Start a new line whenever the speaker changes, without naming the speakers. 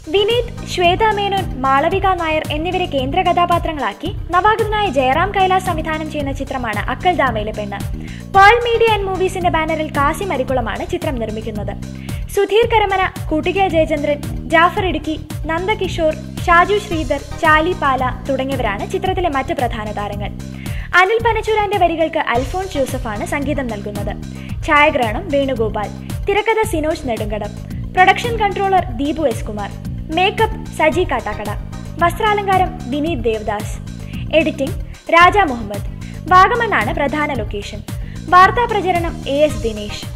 വിനീത് ശ്വേത മേനോൻ മാളവിക നായർ എന്നിവരെ കേന്ദ്ര കഥാപാത്രങ്ങളാക്കി നവാഗതനായ ജയറാം കൈലാസ് സംവിധാനം ചെയ്യുന്ന ചിത്രമാണ് അക്കൽ ദാമയിലെ പെണ്ണ് പേൾ മീഡിയ ആൻഡ് മൂവീസിന്റെ ബാനറിൽ കാസിം അരിക്കുളമാണ് ചിത്രം നിർമ്മിക്കുന്നത് സുധീർ കരമന കൂട്ടികൽ ജയചന്ദ്രൻ ജാഫർ ഇടുക്കി നന്ദകിഷോർ ഷാജു ശ്രീധർ ചാലി പാല തുടങ്ങിയവരാണ് ചിത്രത്തിലെ മറ്റ് പ്രധാന താരങ്ങൾ അനിൽ പനച്ചൂരാന്റെ വരികൾക്ക് അൽഫോൺസ് ജോസഫാണ് സംഗീതം നൽകുന്നത് ഛായാഗ്രഹണം വേണുഗോപാൽ തിരക്കഥ Sinoj Nedunkadam production controller Deepu S Kumar makeup Saji Kattakada വസ്ത്രാലങ്കാരം വിനീത് ദേവദാസ് എഡിറ്റിംഗ് രാജ മുഹമ്മദ് വാഗമണ്ണാണ് പ്രധാന ലൊക്കേഷൻ വാർത്താ പ്രചരണം എ എസ് ദിനേശ്